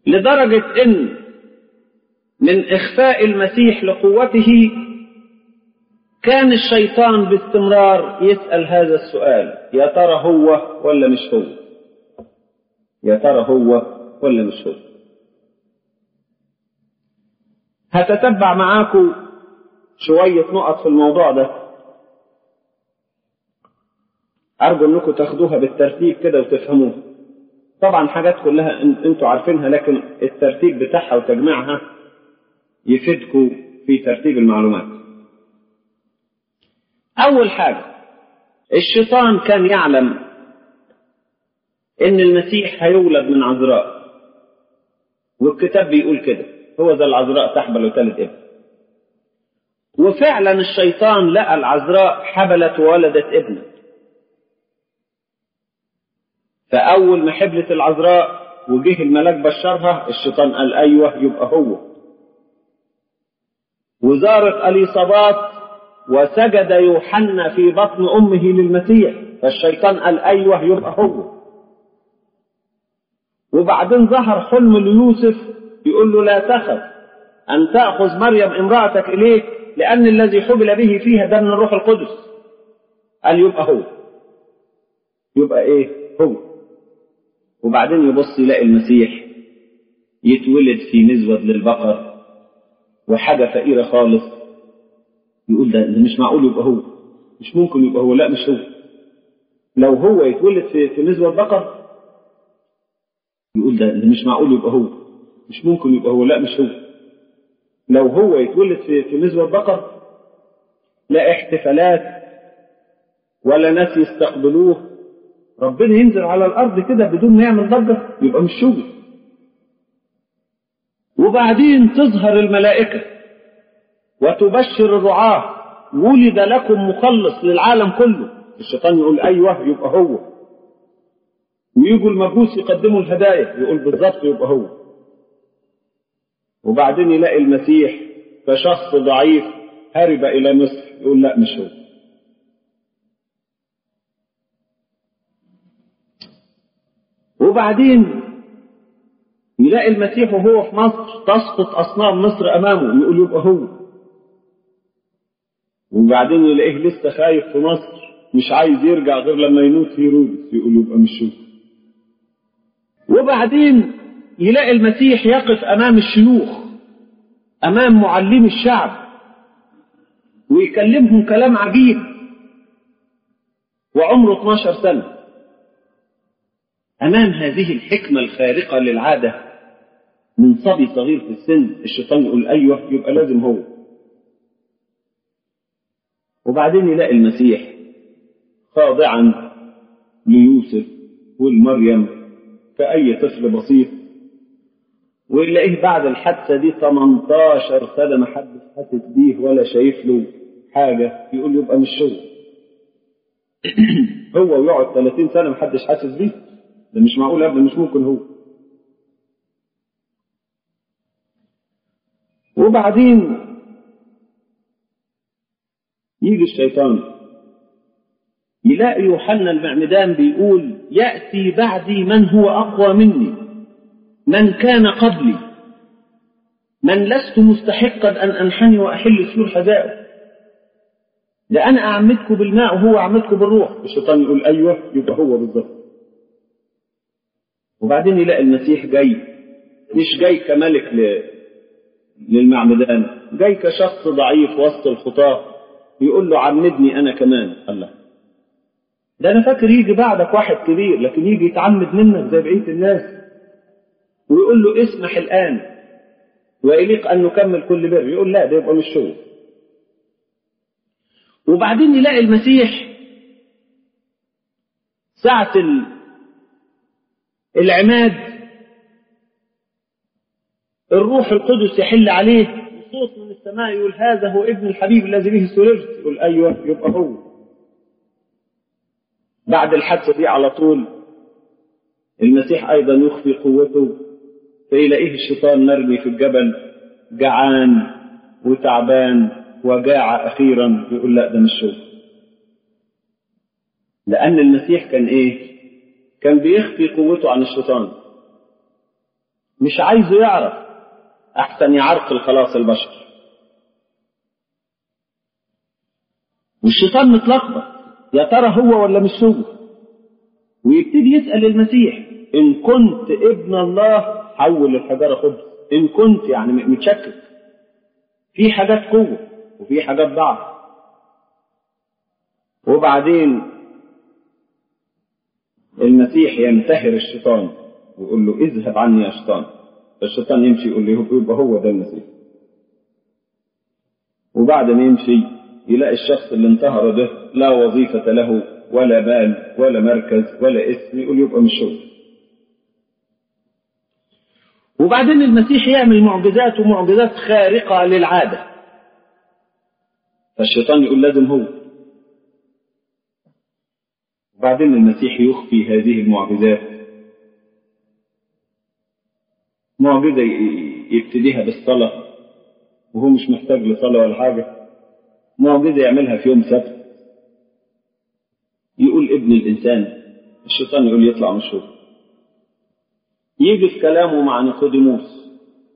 لدرجة ان من اخفاء المسيح لقوته كان الشيطان باستمرار يسأل هذا السؤال يا ترى هو ولا مش هو يا ترى هو ولا مش هو هتتبع معاكم شوية نقط في الموضوع ده أرجو أنكم تاخدوها بالترتيب كده وتفهموها طبعا حاجات كلها أنتوا عارفينها لكن الترتيب بتاعها وتجميعها يفيدكم في ترتيب المعلومات أول حاجة الشيطان كان يعلم إن المسيح هيولد من عذراء والكتاب بيقول كده هو ذا العذراء تحبل وتلد ابن وفعلا الشيطان لقى العذراء حبلت وولدت ابنا فأول ما حبلت العذراء وجه الملاك بشرها الشيطان قال أيوه يبقى هو وزارت أليصابات وسجد يوحنا في بطن أمه للمسيح فالشيطان قال أيوه يبقى هو وبعدين ظهر حلم ليوسف يقول له لا تخف أن تأخذ مريم امرأتك إليك لأن الذي حبل به فيها ده من الروح القدس قال يبقى هو يبقى إيه هو وبعدين يبص يلاقي المسيح يتولد في مزود للبقر وحاجة فقيرة خالص يقول ده, ده مش معقول يبقى هو مش ممكن يبقى هو لا مش هو لو هو يتولد في في مزود بقر يقول ده, ده مش معقول يبقى هو مش ممكن يبقى هو لا مش هو لو هو يتولد في في مزود بقر لا احتفالات ولا ناس يستقبلوه ربنا ينزل على الارض كده بدون ما يعمل ضجه يبقى مش شغل وبعدين تظهر الملائكه وتبشر الرعاه ولد لكم مخلص للعالم كله الشيطان يقول ايوه يبقى هو ويجوا المجوس يقدموا الهدايا يقول بالظبط يبقى هو وبعدين يلاقي المسيح كشخص ضعيف هرب الى مصر يقول لا مش هو وبعدين يلاقي المسيح وهو في مصر تسقط أصنام مصر أمامه يقول يبقى هو وبعدين يلاقيه لسه خايف في مصر مش عايز يرجع غير لما يموت هيرودس يقول يبقى مش هو وبعدين يلاقي المسيح يقف أمام الشيوخ أمام معلمي الشعب ويكلمهم كلام عجيب وعمره 12 سنه أمام هذه الحكمة الخارقة للعادة من صبي صغير في السن الشيطان يقول أيوه يبقى لازم هو وبعدين يلاقي المسيح خاضعا ليوسف والمريم كأي طفل بسيط ويلاقيه بعد الحادثة دي 18 سنة ما حدش حاسس بيه ولا شايف له حاجة يقول يبقى مش هو هو ويقعد 30 سنة ما حدش حاسس بيه ده مش معقول ابدا مش ممكن هو وبعدين يجي الشيطان يلاقي يوحنا المعمدان بيقول يأتي بعدي من هو أقوى مني من كان قبلي من لست مستحقا أن أنحني وأحل سور حذائه ده أنا أعمدكم بالماء وهو أعمدكم بالروح الشيطان يقول أيوه يبقى هو بالظبط وبعدين يلاقي المسيح جاي مش جاي كملك ل... للمعمدان جاي كشخص ضعيف وسط الخطاة يقول له عمدني أنا كمان الله ده أنا فاكر يجي بعدك واحد كبير لكن يجي يتعمد منك زي بقية الناس ويقول له اسمح الآن ويليق أن نكمل كل بر يقول لا ده يبقى مش شغل وبعدين يلاقي المسيح ساعة ال... العماد الروح القدس يحل عليه صوت من السماء يقول هذا هو ابن الحبيب الذي به سررت يقول ايوه يبقى هو بعد الحادثه دي على طول المسيح ايضا يخفي قوته فيلاقيه الشيطان مرمي في الجبل جعان وتعبان وجاع اخيرا يقول لا ده مش هو لان المسيح كان ايه كان بيخفي قوته عن الشيطان مش عايزه يعرف أحسن يعرقل خلاص البشر والشيطان متلخبط يا ترى هو ولا مش هو ويبتدي يسأل المسيح إن كنت ابن الله حول الحجارة خبز إن كنت يعني متشكك في حاجات قوة وفي حاجات ضعف وبعدين المسيح ينتهر الشيطان ويقول له اذهب عني يا شيطان الشيطان يمشي يقول له يبقى هو ده المسيح وبعد ما يمشي يلاقي الشخص اللي انتهر ده لا وظيفة له ولا بال ولا مركز ولا اسم يقول يبقى مش هو وبعدين المسيح يعمل معجزات ومعجزات خارقة للعادة فالشيطان يقول لازم هو وبعدين المسيح يخفي هذه المعجزات معجزة يبتديها بالصلاة وهو مش محتاج لصلاة ولا حاجة معجزة يعملها في يوم سبت يقول ابن الإنسان الشيطان يقول يطلع من الشغل يجي في كلامه مع نيقوديموس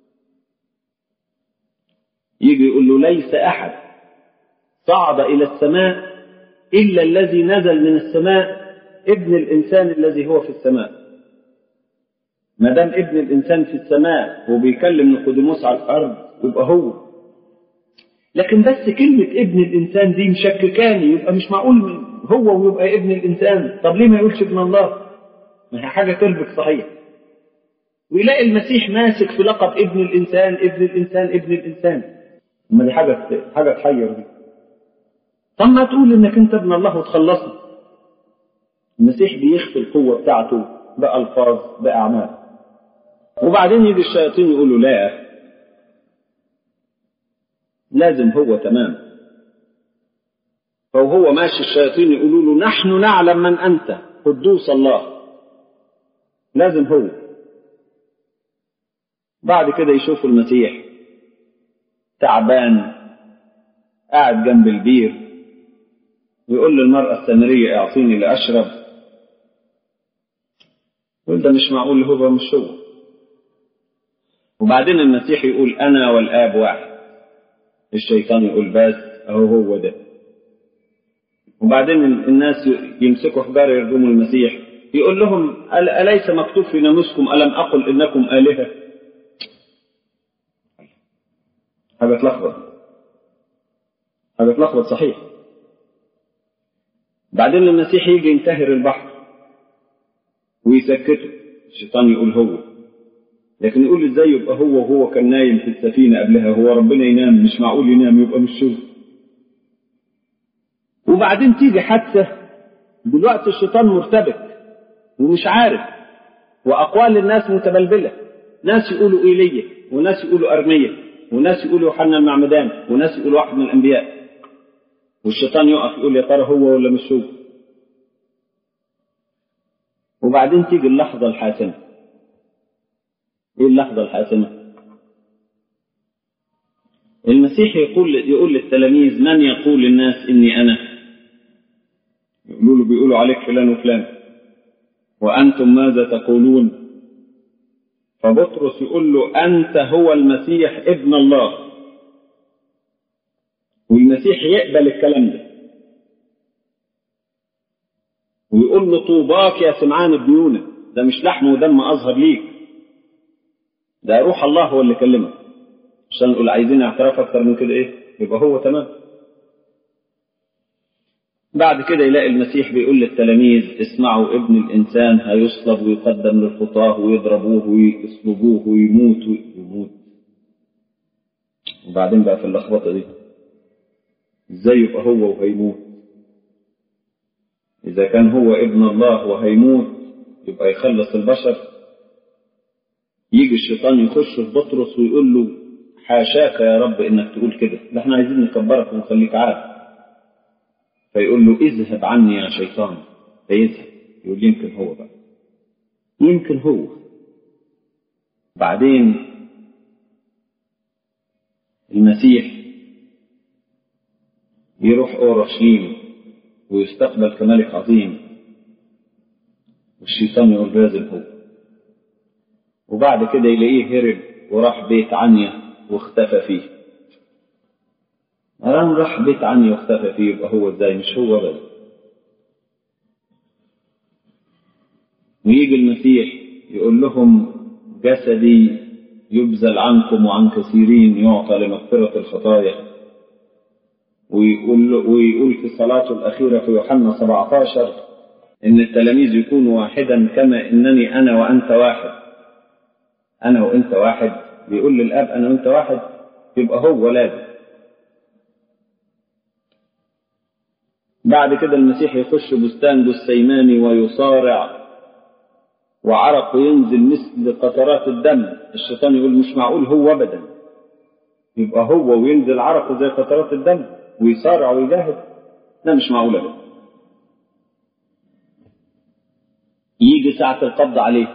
يجي يقول له ليس أحد صعد إلى السماء إلا الذي نزل من السماء ابن الإنسان الذي هو في السماء ما دام ابن الإنسان في السماء وبيكلم نيقوديموس على الأرض يبقى هو لكن بس كلمة ابن الإنسان دي مشككاني يبقى مش معقول هو ويبقى ابن الإنسان طب ليه ما يقولش ابن الله ما هي حاجة تلبك صحيح ويلاقي المسيح ماسك في لقب ابن الإنسان ابن الإنسان ابن الإنسان ما دي حاجة حاجة تحير دي طب ما تقول إنك أنت ابن الله وتخلصنا المسيح بيخفي القوة بتاعته بألفاظ بأعمال وبعدين يجي الشياطين يقولوا لا لازم هو تمام فوهو ماشي الشياطين يقولوا له نحن نعلم من أنت قدوس الله لازم هو بعد كده يشوفوا المسيح تعبان قاعد جنب البير ويقول للمرأة السامرية اعطيني لأشرب يقول ده مش معقول هو مش هو وبعدين المسيح يقول أنا والآب واحد الشيطان يقول بس أهو هو ده وبعدين الناس يمسكوا حجارة يرجموا المسيح يقول لهم أليس مكتوب في ناموسكم ألم أقل إنكم آلهة حاجة تلخبط حاجة تلخبط صحيح بعدين المسيح يجي ينتهر البحر ويسكته الشيطان يقول هو لكن يقول ازاي يبقى هو وهو كان نايم في السفينة قبلها هو ربنا ينام مش معقول ينام يبقى مش هو وبعدين تيجي حادثة دلوقتي الشيطان مرتبك ومش عارف وأقوال الناس متبلبلة ناس يقولوا إيلية وناس يقولوا أرمية وناس يقولوا يوحنا المعمدان وناس يقولوا واحد من الأنبياء والشيطان يقف يقول يا ترى هو ولا مش هو وبعدين تيجي اللحظة الحاسمة ايه اللحظة الحاسمة المسيح يقول يقول للتلاميذ من يقول للناس اني انا يقولوا له بيقولوا عليك فلان وفلان وانتم ماذا تقولون فبطرس يقول له انت هو المسيح ابن الله والمسيح يقبل الكلام ده ويقول له طوباك يا سمعان بن يونا ده مش لحم ودم اظهر ليك ده روح الله هو اللي كلمك عشان نقول عايزين اعتراف اكتر من كده ايه يبقى هو تمام بعد كده يلاقي المسيح بيقول للتلاميذ اسمعوا ابن الانسان هيصلب ويقدم للخطاه ويضربوه ويصلبوه ويموت ويموت وبعدين بقى في اللخبطه دي ازاي يبقى هو وهيموت اذا كان هو ابن الله وهيموت يبقى يخلص البشر يجي الشيطان يخش في بطرس ويقول له حاشاك يا رب انك تقول كده ده احنا عايزين نكبرك ونخليك عارف فيقول له اذهب عني يا شيطان فيذهب يقول يمكن هو بقى يمكن هو بعدين المسيح يروح اورشليم ويستقبل كملك عظيم والشيطان يقول لازم هو وبعد كده يلاقيه هرب وراح بيت عنيا واختفى فيه الآن راح بيت عنيا واختفى فيه يبقى هو ازاي مش هو بس ويجي المسيح يقول لهم جسدي يبذل عنكم وعن كثيرين يعطى لمغفرة الخطايا ويقول, ويقول في صلاته الأخيرة في يوحنا 17 إن التلاميذ يكونوا واحدا كما إنني أنا وأنت واحد أنا وأنت واحد بيقول للأب أنا وأنت واحد يبقى هو لازم بعد كده المسيح يخش بستان جثيماني ويصارع وعرقه ينزل مثل قطرات الدم الشيطان يقول مش معقول هو ابدا يبقى هو وينزل عرقه زي قطرات الدم ويصارع ويجاهد لا مش معقول ابدا يجي ساعة القبض عليه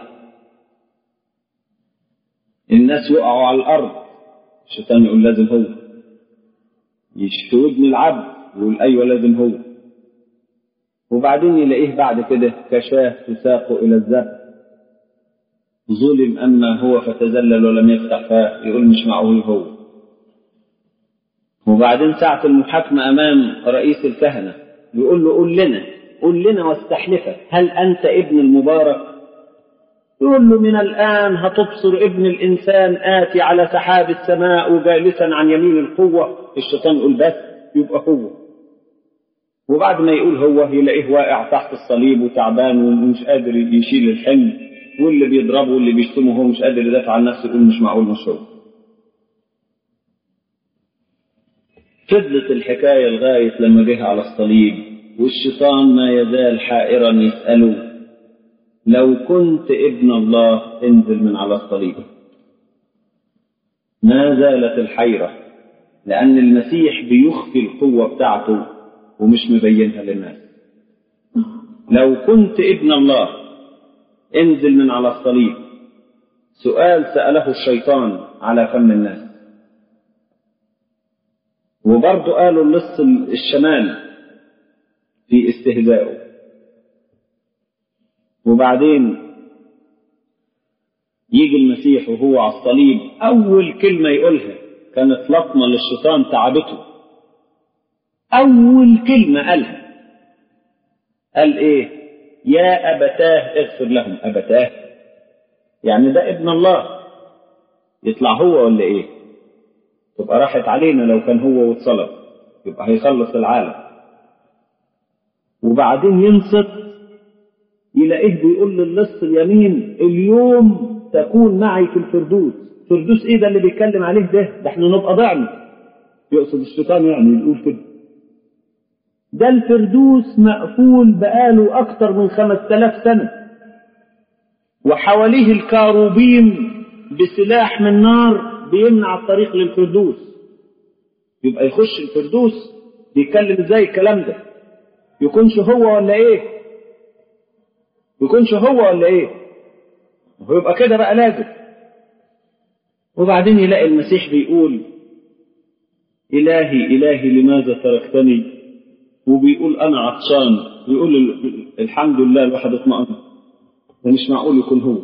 الناس يقعوا على الأرض الشيطان يقول لازم هو يشفي ودن العبد يقول أيوه لازم هو وبعدين يلاقيه بعد كده كشاه تساق إلى الذبح ظلم أما هو فتزلل ولم يفتح فاه يقول مش معقول هو وبعدين ساعة المحاكمة أمام رئيس الكهنة يقول له قول لنا قول لنا واستحلفك هل أنت ابن المبارك يقول له من الآن هتبصر ابن الإنسان آتي على سحاب السماء وجالسا عن يمين القوة الشيطان يقول بس يبقى هو وبعد ما يقول هو يلاقيه واقع تحت الصليب وتعبان ومش قادر يشيل الحمل واللي بيضربه واللي بيشتمه هو مش قادر يدافع عن نفسه يقول مش معقول مش هو فضلت الحكاية لغاية لما جه على الصليب والشيطان ما يزال حائرا يسأله لو كنت ابن الله انزل من على الصليب ما زالت الحيرة لأن المسيح بيخفي القوة بتاعته ومش مبينها للناس لو كنت ابن الله انزل من على الصليب سؤال سأله الشيطان على فم الناس وبرضه قالوا اللص الشمال في استهزائه وبعدين يجي المسيح وهو على الصليب أول كلمة يقولها كانت لطمة للشيطان تعبته أول كلمة قالها قال إيه يا أبتاه اغفر لهم أبتاه يعني ده ابن الله يطلع هو ولا إيه تبقى راحت علينا لو كان هو واتصلب يبقى هيخلص العالم وبعدين ينصت يلاقيه بيقول للص اليمين اليوم تكون معي في الفردوس فردوس ايه ده اللي بيتكلم عليه ده ده احنا نبقى ضعنا يقصد الشيطان يعني يقول كده ده الفردوس مقفول بقاله أكتر من خمس تلاف سنة وحواليه الكاروبيم بسلاح من نار بيمنع الطريق للفردوس يبقى يخش الفردوس بيتكلم ازاي الكلام ده يكونش هو ولا ايه يكونش هو ولا ايه ويبقى كده بقى لازم وبعدين يلاقي المسيح بيقول إلهي إلهي لماذا تركتني وبيقول أنا عطشان بيقول الحمد لله الواحد اطمئن ده مش معقول يكون هو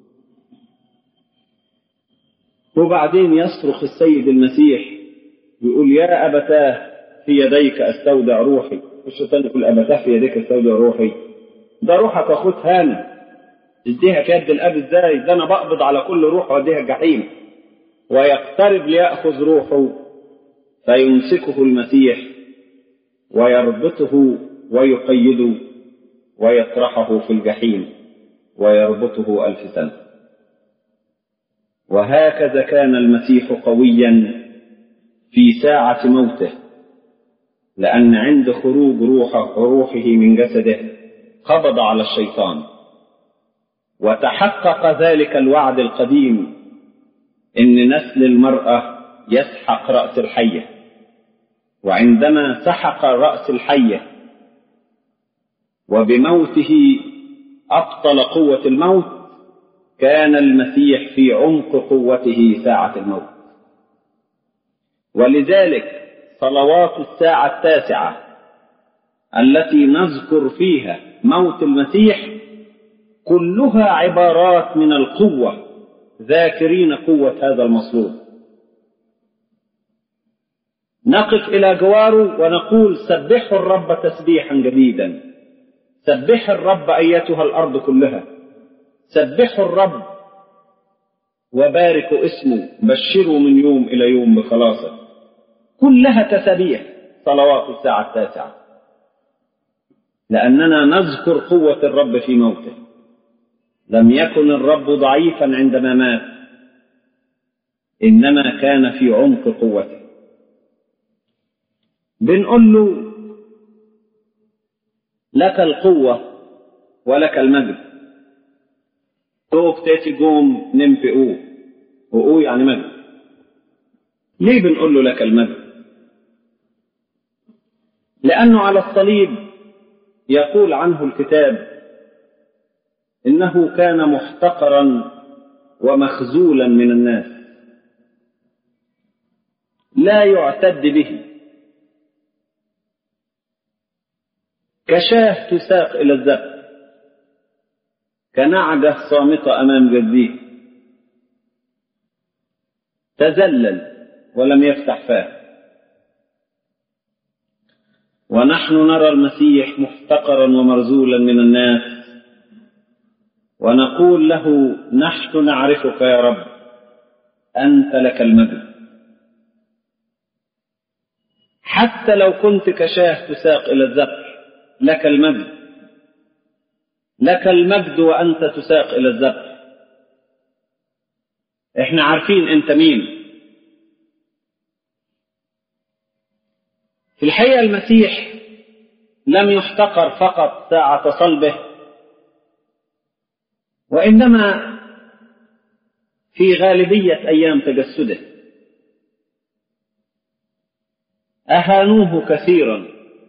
وبعدين يصرخ السيد المسيح يقول يا أبتاه في يديك أستودع روحي الشيطان يقول أبتاه في يديك أستودع روحي ده روحك أخوت هانا اديها كيد الأب ازاي ده أنا بقبض على كل روح واديها الجحيم ويقترب ليأخذ روحه فيمسكه المسيح ويربطه ويقيده ويطرحه في الجحيم ويربطه ألف سنة وهكذا كان المسيح قويا في ساعة موته لأن عند خروج روحه, روحه من جسده قبض على الشيطان وتحقق ذلك الوعد القديم إن نسل المرأة يسحق رأس الحية وعندما سحق رأس الحية وبموته أبطل قوة الموت كان المسيح في عمق قوته ساعة الموت ولذلك صلوات الساعة التاسعة التي نذكر فيها موت المسيح كلها عبارات من القوة ذاكرين قوة هذا المصلوب نقف إلى جواره ونقول سبحوا الرب تسبيحا جديدا سبح الرب أيتها الأرض كلها سبحوا الرب وباركوا اسمه بشروا من يوم إلى يوم بخلاصه كلها تسبيح صلوات الساعة التاسعة لأننا نذكر قوة الرب في موته لم يكن الرب ضعيفا عندما مات إنما كان في عمق قوته بنقول له لك القوة ولك المجد توك تاتي قوم نم في أوه وأوه يعني مجد ليه بنقول له لك المجد لأنه على الصليب يقول عنه الكتاب إنه كان محتقرا ومخزولا من الناس لا يعتد به كشاه تساق إلى الذبح كنعجة صامتة أمام جديه تذلل ولم يفتح فاه ونحن نرى المسيح محتقرا ومرزولا من الناس ونقول له نحن نعرفك يا رب أنت لك المجد حتى لو كنت كشاه تساق إلى الذبح لك المجد لك المجد وأنت تساق إلى الذبح احنا عارفين انت مين في الحقيقة المسيح لم يحتقر فقط ساعة صلبه وإنما في غالبية أيام تجسده أهانوه كثيرا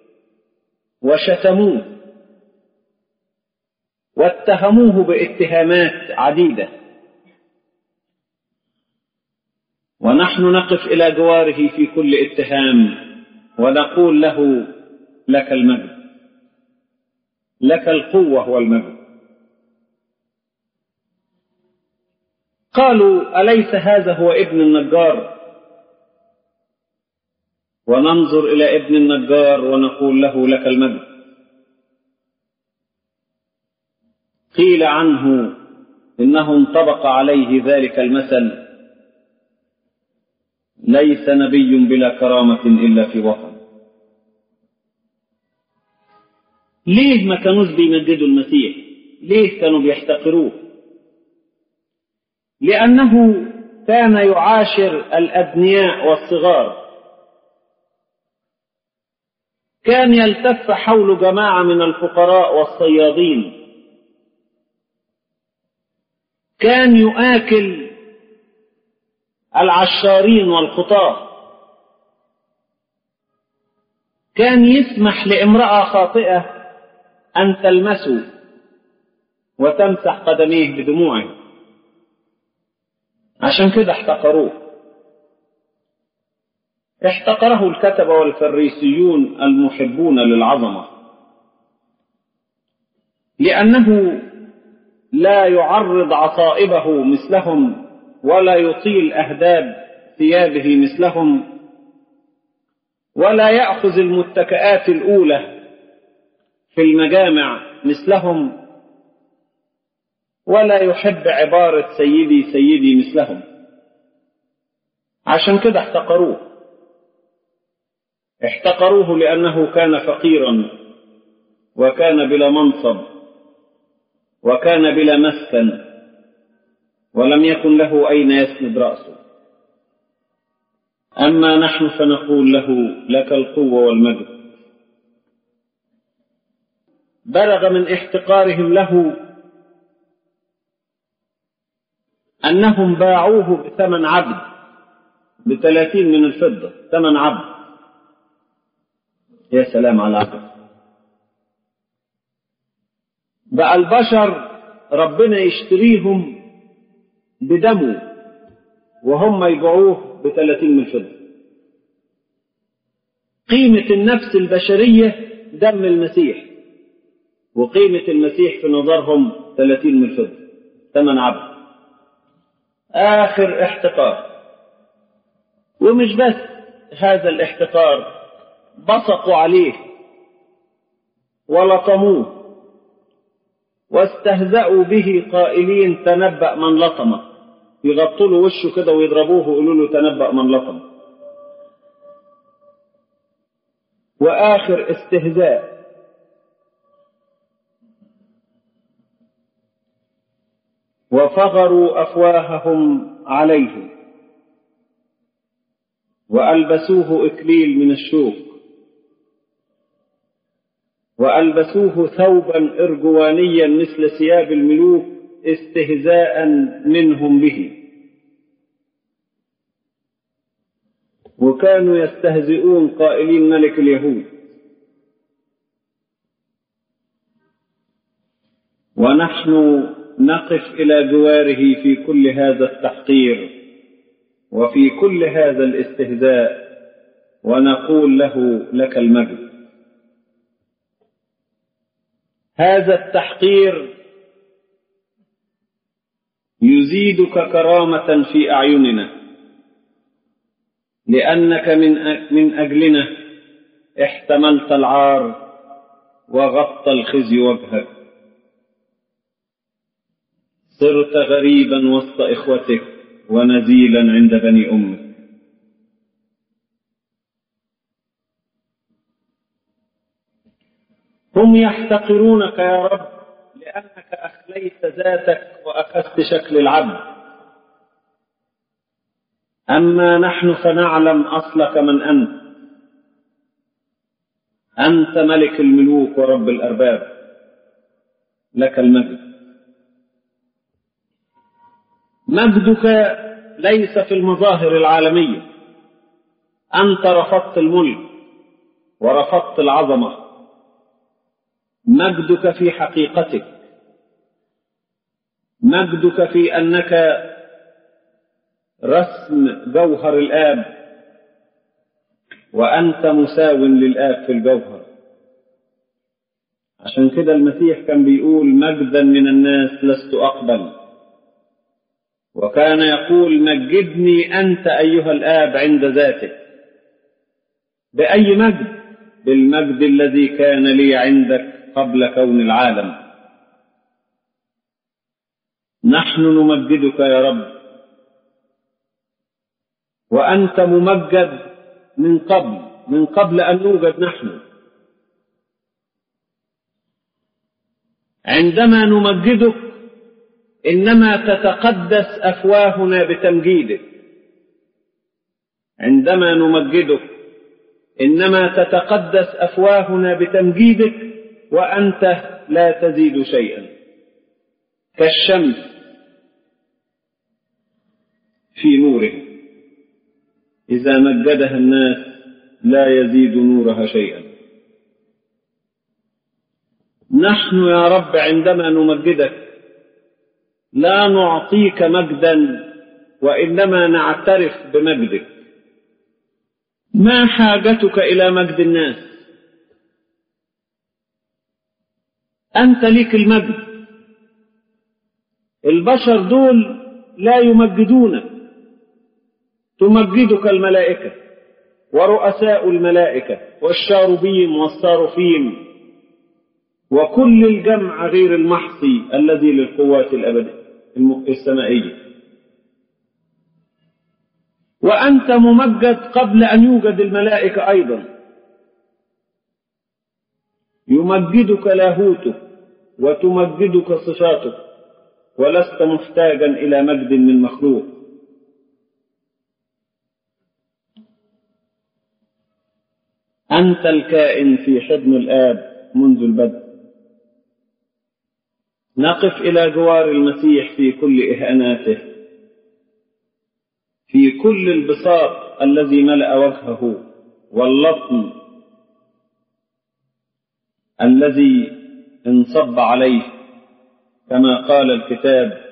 وشتموه واتهموه باتهامات عديدة ونحن نقف إلى جواره في كل اتهام ونقول له لك المجد لك القوة والمجد قالوا أليس هذا هو ابن النجار وننظر إلى ابن النجار ونقول له لك المجد قيل عنه إنه انطبق عليه ذلك المثل ليس نبي بلا كرامة إلا في وطن ليه ما كانوش بيمجدوا المسيح ليه كانوا بيحتقروه لأنه كان يعاشر الأدنياء والصغار كان يلتف حول جماعة من الفقراء والصيادين كان يآكل العشارين والخطاة كان يسمح لامرأة خاطئة أن تلمسه وتمسح قدميه بدموعه عشان كده احتقروه احتقره الكتبة والفريسيون المحبون للعظمة لأنه لا يعرض عصائبه مثلهم ولا يطيل أهداب ثيابه مثلهم ولا يأخذ المتكئات الأولى في المجامع مثلهم ولا يحب عبارة سيدي سيدي مثلهم عشان كده احتقروه احتقروه لأنه كان فقيرا وكان بلا منصب وكان بلا مسكن ولم يكن له أين يسند رأسه أما نحن فنقول له لك القوة والمجد بلغ من احتقارهم له أنهم باعوه بثمن عبد بثلاثين من الفضة ثمن عبد يا سلام على العبد بقى البشر ربنا يشتريهم بدمه وهم يبيعوه بثلاثين من الفضة قيمة النفس البشرية دم المسيح وقيمة المسيح في نظرهم ثلاثين من الفضة ثمن عبد آخر احتقار ومش بس هذا الاحتقار بصقوا عليه ولطموه واستهزأوا به قائلين تنبأ من لطمه يغطوا له وشه كده ويضربوه ويقولوا له تنبأ من لطمه وآخر استهزاء وفغروا أفواههم عليه وألبسوه إكليل من الشوك وألبسوه ثوبا إرجوانيا مثل ثياب الملوك استهزاء منهم به وكانوا يستهزئون قائلين ملك اليهود ونحن نقف إلى جواره في كل هذا التحقير وفي كل هذا الاستهزاء ونقول له لك المجد هذا التحقير يزيدك كرامة في أعيننا لأنك من من أجلنا احتملت العار وغطى الخزي وجهك صرت غريبا وسط إخوتك ونزيلا عند بني أمك هم يحتقرونك يا رب لأنك أخليت ذاتك وأخذت شكل العبد أما نحن فنعلم أصلك من أنت أنت ملك الملوك ورب الأرباب لك المجد مجدك ليس في المظاهر العالمية أنت رفضت الملك ورفضت العظمة مجدك في حقيقتك مجدك في أنك رسم جوهر الآب وأنت مساو للآب في الجوهر عشان كده المسيح كان بيقول مجدا من الناس لست أقبل وكان يقول مجدني أنت أيها الآب عند ذاتك بأي مجد بالمجد الذي كان لي عندك قبل كون العالم نحن نمجدك يا رب وأنت ممجد من قبل من قبل أن نوجد نحن عندما نمجدك إنما تتقدس أفواهنا بتمجيدك عندما نمجدك إنما تتقدس أفواهنا بتمجيدك وأنت لا تزيد شيئا كالشمس في نوره إذا مجدها الناس لا يزيد نورها شيئا نحن يا رب عندما نمجدك لا نعطيك مجدا وإنما نعترف بمجدك ما حاجتك إلى مجد الناس أنت ليك المجد البشر دول لا يمجدونك تمجدك الملائكة ورؤساء الملائكة والشاربين والصارفين وكل الجمع غير المحصي الذي للقوات الأبدية السمائية وأنت ممجد قبل أن يوجد الملائكة أيضا يمجدك لاهوتك وتمجدك صفاتك ولست محتاجا إلى مجد من مخلوق أنت الكائن في حضن الآب منذ البدء نقف إلى جوار المسيح في كل إهاناته في كل البساط الذي ملأ وجهه واللطم الذي انصب عليه كما قال الكتاب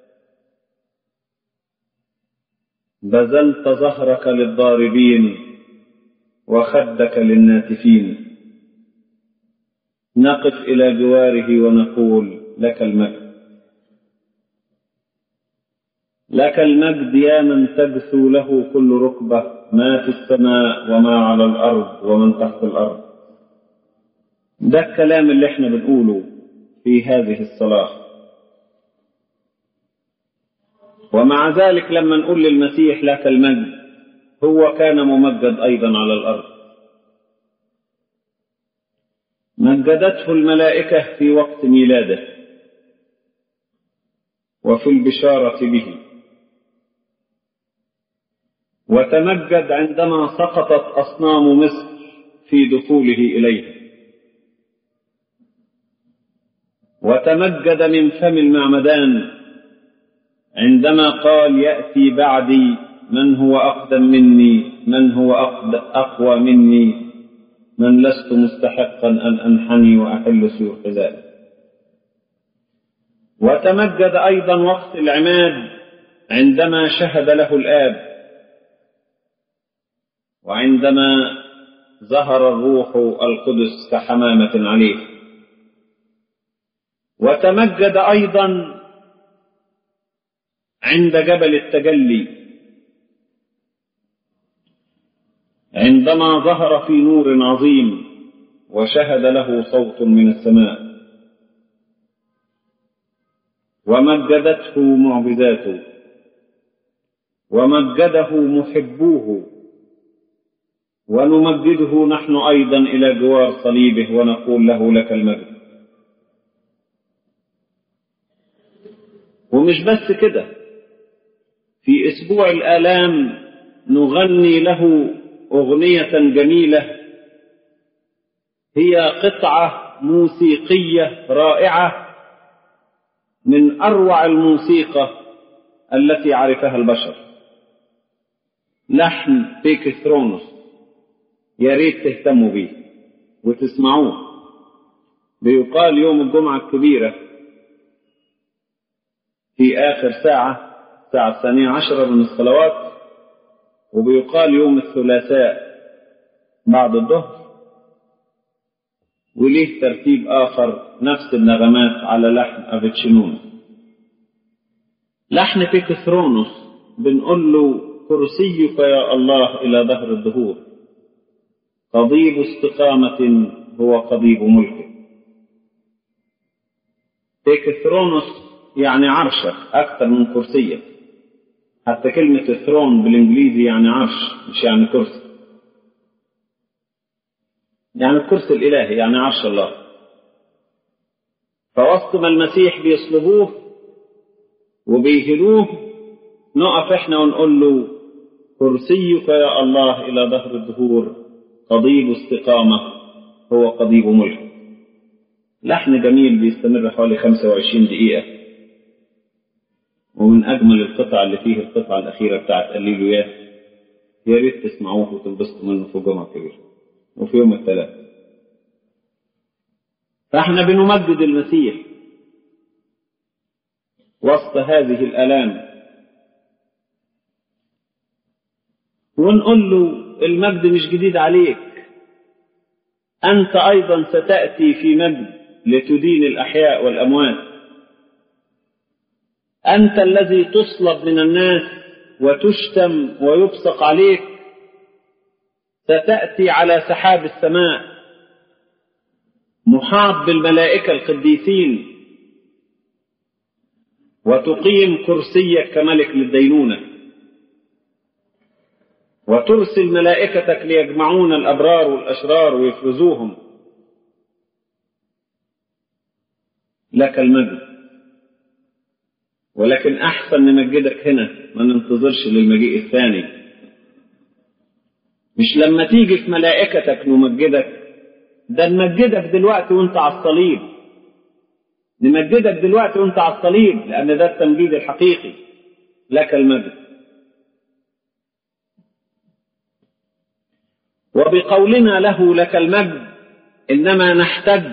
بذلت ظهرك للضاربين وخدك للناتفين نقف إلى جواره ونقول لك المجد لك المجد يا من تجثو له كل ركبة ما في السماء وما على الأرض ومن تحت الأرض ده الكلام اللي احنا بنقوله في هذه الصلاة ومع ذلك لما نقول للمسيح لك المجد هو كان ممجد أيضا على الأرض مجدته الملائكة في وقت ميلاده وفي البشارة به وتمجد عندما سقطت أصنام مصر في دخوله إليه وتمجد من فم المعمدان عندما قال يأتي بعدي من هو أقدم مني من هو أقوى مني من لست مستحقا أن أنحني وأحل سوء حذائي وتمجد أيضا وقت العماد عندما شهد له الآب وعندما ظهر الروح القدس كحمامة عليه وتمجد أيضا عند جبل التجلي عندما ظهر في نور عظيم وشهد له صوت من السماء ومجدته معجزاته ومجده محبوه ونمجده نحن أيضا إلى جوار صليبه ونقول له لك المجد ومش بس كده في أسبوع الآلام نغني له أغنية جميلة هي قطعة موسيقية رائعة من أروع الموسيقى التي عرفها البشر لحن بيكثرونوس يا ريت تهتموا بيه وتسمعوه بيقال يوم الجمعة الكبيرة في آخر ساعة الساعة الثانية عشرة من الصلوات وبيقال يوم الثلاثاء بعد الظهر وليه ترتيب آخر نفس النغمات على لحن أفيتشنون لحن بيكثرونوس بنقول له كرسيك يا الله إلى ظهر الدهور قضيب استقامة هو قضيب ملك بيكثرونوس يعني عرشك أكثر من كرسيك حتى كلمة ثرون بالإنجليزي يعني عرش مش يعني كرسي يعني الكرسي الإلهي يعني عرش الله فوسط ما المسيح بيصلبوه وبيهنوه نقف احنا ونقول له كرسيك يا الله إلى ظهر الدهور قضيب استقامة هو قضيب ملك لحن جميل بيستمر حوالي 25 دقيقة ومن أجمل القطع اللي فيه القطعة الأخيرة بتاعت قليلوا ياه يا ريت تسمعوه وتنبسطوا منه في الجمعة الكبيرة وفي يوم الثلاث فاحنا بنمجد المسيح وسط هذه الآلام ونقول له المجد مش جديد عليك أنت أيضا ستأتي في مجد لتدين الأحياء والأموات أنت الذي تصلب من الناس وتشتم ويبصق عليك ستأتي على سحاب السماء محاط بالملائكة القديسين وتقيم كرسيك كملك للدينونة وترسل ملائكتك ليجمعون الأبرار والأشرار ويفرزوهم لك المجد ولكن أحسن نمجدك هنا ما ننتظرش للمجيء الثاني مش لما تيجي في ملائكتك نمجدك ده نمجدك دلوقتي وانت على الصليب نمجدك دلوقتي وانت على الصليب لأن ده التمجيد الحقيقي لك المجد وبقولنا له لك المجد إنما نحتج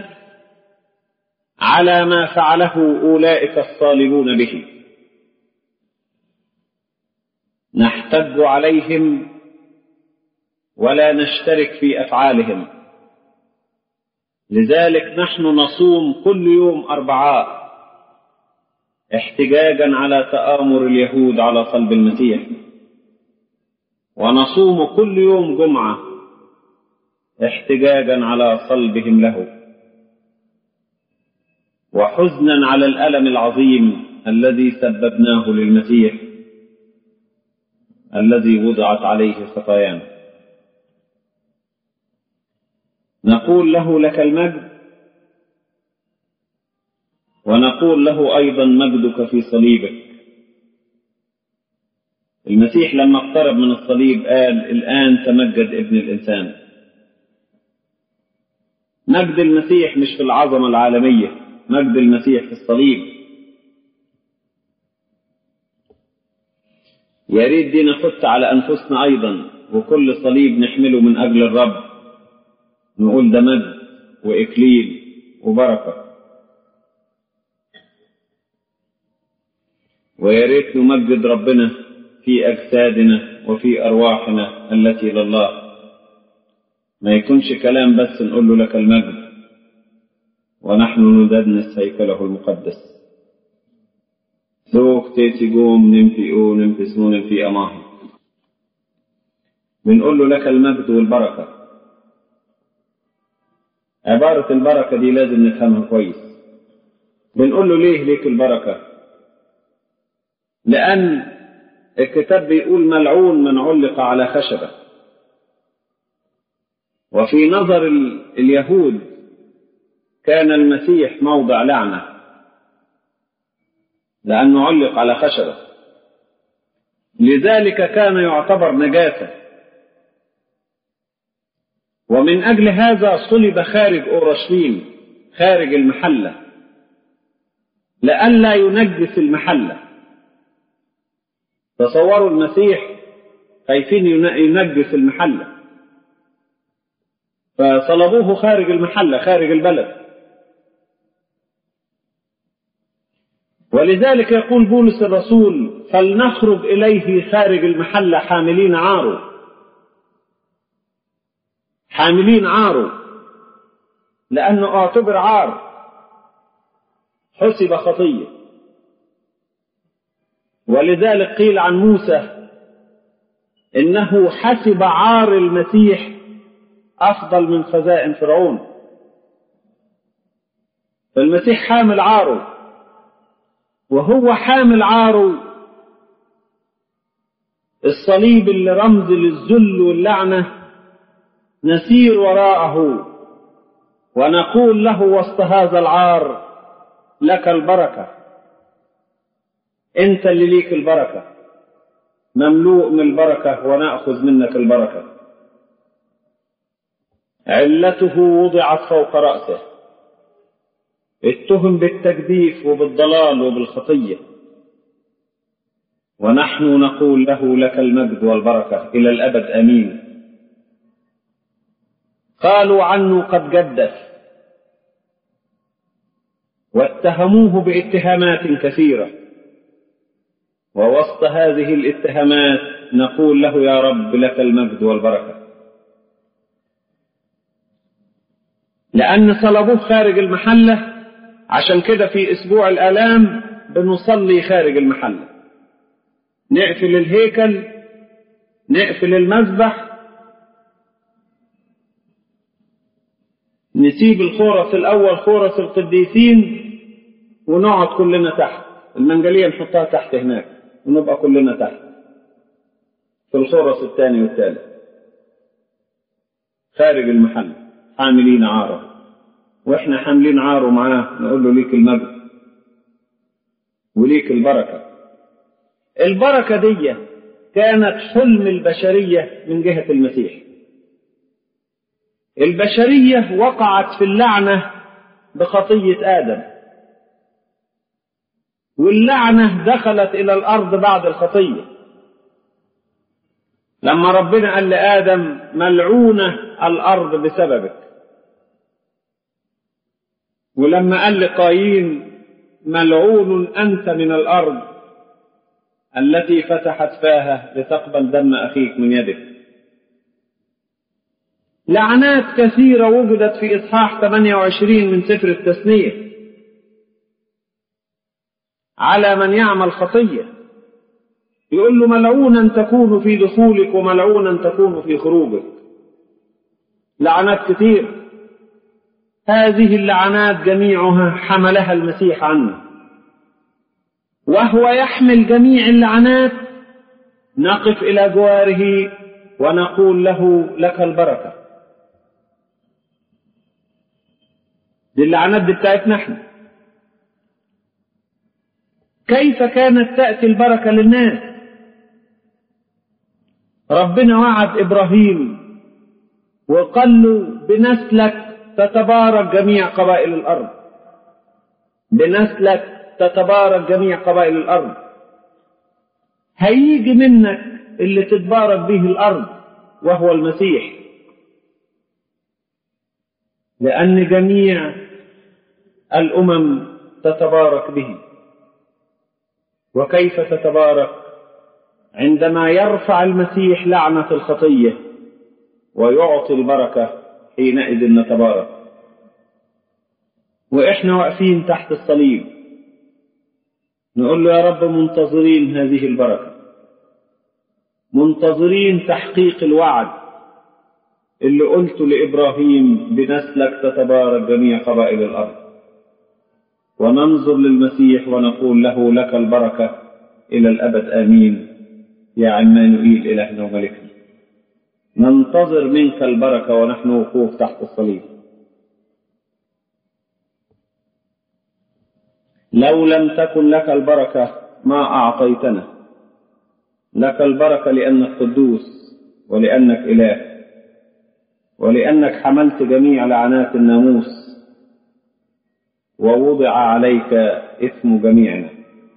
على ما فعله أولئك الصالبون به نحتج عليهم ولا نشترك في أفعالهم لذلك نحن نصوم كل يوم أربعاء احتجاجا على تآمر اليهود على صلب المسيح ونصوم كل يوم جمعة احتجاجا على صلبهم له وحزنا على الألم العظيم الذي سببناه للمسيح الذي وضعت عليه خطايانا نقول له لك المجد ونقول له أيضا مجدك في صليبك المسيح لما اقترب من الصليب قال الآن تمجد ابن الإنسان مجد المسيح مش في العظمة العالمية مجد المسيح في الصليب يا ريت دي نحط على أنفسنا أيضا وكل صليب نحمله من أجل الرب نقول ده مجد وإكليل وبركة ويا ريت نمجد ربنا في أجسادنا وفي أرواحنا التي لله ما يكونش كلام بس نقول له لك المجد ونحن ندنس هيكله المقدس سوق تيتي قوم نمفي او نمفي نمفي أماه بنقول له لك المجد والبركة عبارة البركة دي لازم نفهمها كويس بنقول له ليه ليك البركة لأن الكتاب بيقول ملعون من علق على خشبة وفي نظر اليهود كان المسيح موضع لعنة لأنه علق على خشبة لذلك كان يعتبر نجاسة ومن أجل هذا صلب خارج أورشليم خارج المحلة لئلا ينجس المحله تصوروا المسيح خايفين ينجس المحلة فصلبوه خارج المحلة خارج البلد ولذلك يقول بولس الرسول فلنخرج إليه خارج المحلة حاملين عاره حاملين عاره لأنه اعتبر عار حسب خطيه ولذلك قيل عن موسى انه حسب عار المسيح افضل من خزائن فرعون فالمسيح حامل عاره وهو حامل عاره الصليب اللي رمز للذل واللعنه نسير وراءه ونقول له وسط هذا العار لك البركه انت اللي ليك البركة مملوء من البركة ونأخذ منك البركة علته وضعت فوق رأسه اتهم بالتجديف وبالضلال وبالخطية ونحن نقول له لك المجد والبركة إلى الأبد أمين قالوا عنه قد جدف واتهموه باتهامات كثيره ووسط هذه الاتهامات نقول له يا رب لك المجد والبركة لأن صلبوه خارج المحلة عشان كده في أسبوع الآلام بنصلي خارج المحلة نقفل الهيكل نقفل المذبح نسيب الخورس الأول خورس القديسين ونقعد كلنا تحت المنجلية نحطها تحت هناك ونبقى كلنا تحت في الخرس الثاني والثالث خارج المحل حاملين عاره واحنا حاملين عاره معاه نقول له ليك المجد وليك البركة البركة دي كانت حلم البشرية من جهة المسيح البشرية وقعت في اللعنة بخطية آدم واللعنة دخلت إلى الأرض بعد الخطية لما ربنا قال لآدم ملعونة الأرض بسببك ولما قال لقايين ملعون أنت من الأرض التي فتحت فاها لتقبل دم أخيك من يدك لعنات كثيرة وجدت في إصحاح 28 من سفر التثنية على من يعمل خطية يقول له ملعونا تكون في دخولك وملعونا تكون في خروجك لعنات كثير هذه اللعنات جميعها حملها المسيح عنه وهو يحمل جميع اللعنات نقف إلى جواره ونقول له لك البركة دي اللعنات دي بتاعتنا احنا كيف كانت تأتي البركة للناس ربنا وعد إبراهيم وقال له بنسلك تتبارك جميع قبائل الأرض بنسلك تتبارك جميع قبائل الأرض هيجي منك اللي تتبارك به الأرض وهو المسيح لأن جميع الأمم تتبارك به وكيف تتبارك عندما يرفع المسيح لعنة الخطية ويعطي البركة حينئذ نتبارك وإحنا واقفين تحت الصليب نقول له يا رب منتظرين هذه البركة منتظرين تحقيق الوعد اللي قلت لإبراهيم بنسلك تتبارك جميع قبائل الأرض وننظر للمسيح ونقول له لك البركة إلى الأبد آمين يا عمانوئيل إلهنا وملكنا ننتظر منك البركة ونحن وقوف تحت الصليب لو لم تكن لك البركة ما أعطيتنا لك البركة لأنك قدوس ولأنك إله ولأنك حملت جميع لعنات الناموس ووضع عليك اسم جميعنا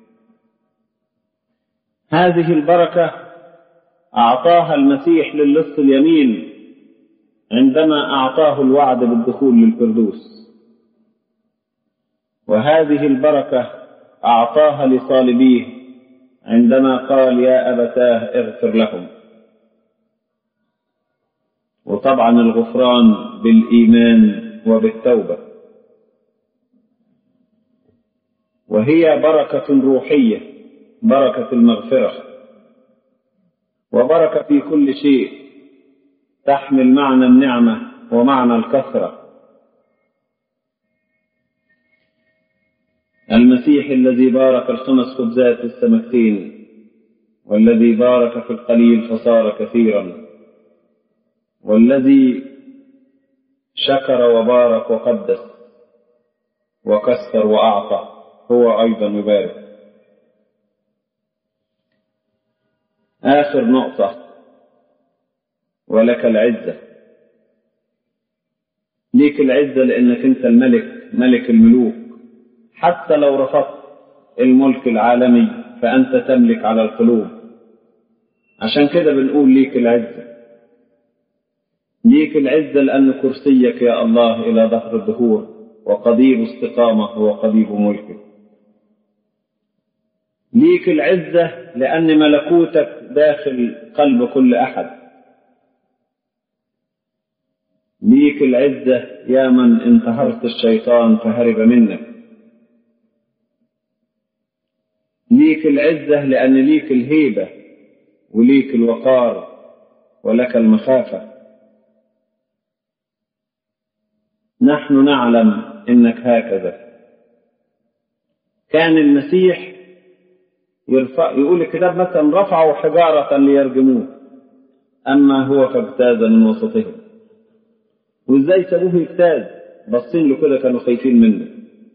هذه البركة أعطاها المسيح للص اليمين عندما أعطاه الوعد بالدخول للفردوس وهذه البركة أعطاها لصالبيه عندما قال يا أبتاه اغفر لهم وطبعا الغفران بالإيمان وبالتوبة وهي بركة روحية بركة المغفرة وبركة في كل شيء تحمل معنى النعمة ومعنى الكثرة المسيح الذي بارك الخمس خبزات السمكتين والذي بارك في القليل فصار كثيرا والذي شكر وبارك وقدس وكسر وأعطى هو أيضا يبارك آخر نقطة ولك العزة ليك العزة لأنك أنت الملك ملك الملوك حتى لو رفضت الملك العالمي فأنت تملك على القلوب عشان كده بنقول ليك العزة ليك العزة لأن كرسيك يا الله إلى ظهر الدهور وقضيب استقامة وقضيب ملكك ليك العزة لأن ملكوتك داخل قلب كل أحد ليك العزة يا من انتهرت الشيطان فهرب منك ليك العزة لأن ليك الهيبة وليك الوقار ولك المخافة نحن نعلم إنك هكذا كان المسيح يرفع يقول الكتاب مثلا رفعوا حجارة ليرجموه أما هو فاجتاز من وسطهم وإزاي سابوه يجتاز باصين له كده كانوا خايفين منه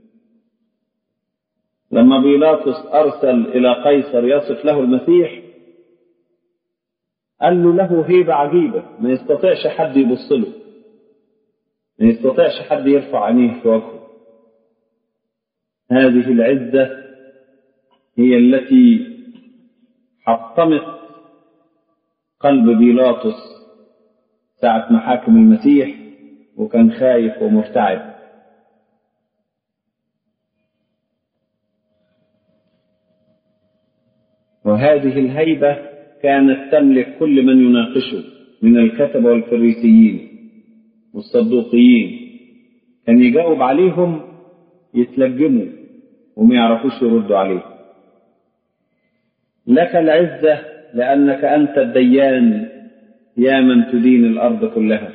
لما بيلاطس أرسل إلى قيصر يصف له المسيح قال له له هيبة عجيبة ما يستطيعش حد يبص له ما يستطيعش حد يرفع عينيه في وجهه هذه العزة هي التي حطمت قلب بيلاطس ساعة محاكم المسيح وكان خايف ومرتعب وهذه الهيبة كانت تملك كل من يناقشه من الكتبة والفريسيين والصدوقيين كان يجاوب عليهم يتلجموا وما يعرفوش يردوا عليه لك العزة لأنك أنت الديان يا من تدين الأرض كلها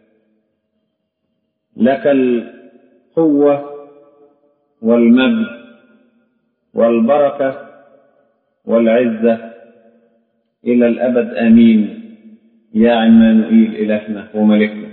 لك القوة والمجد والبركة والعزة إلى الأبد آمين يا عمانوئيل إلهنا وملكنا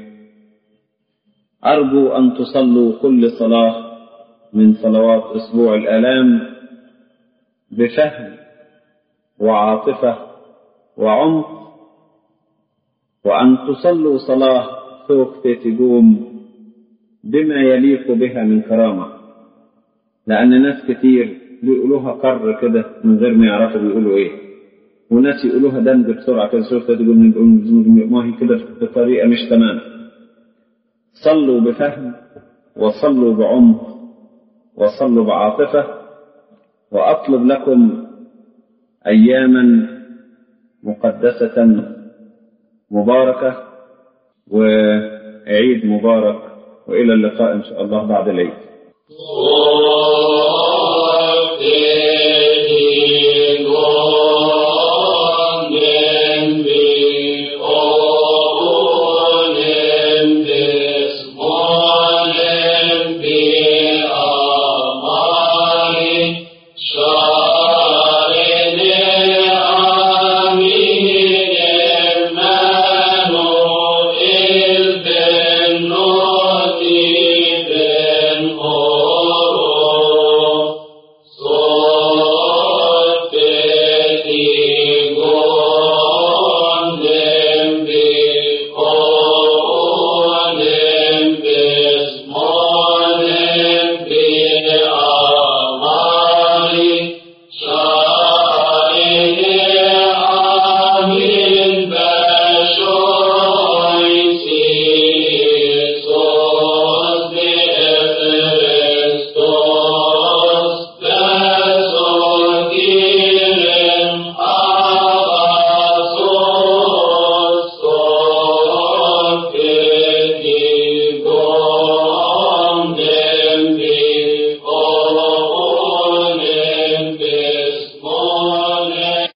أرجو أن تصلوا كل صلاة من صلوات أسبوع الآلام بفهم وعاطفة وعمق وأن تصلوا صلاة سوق تجوم بما يليق بها من كرامة لأن ناس كتير بيقولوها قر كده من غير ما يعرفوا بيقولوا إيه وناس يقولوها دمج بسرعة كده سوق تقول ما هي كده بطريقة مش تمام صلوا بفهم وصلوا بعمق وصلوا بعاطفة وأطلب لكم أياما مقدسة مباركة وعيد مبارك وإلى اللقاء إن شاء الله بعد العيد.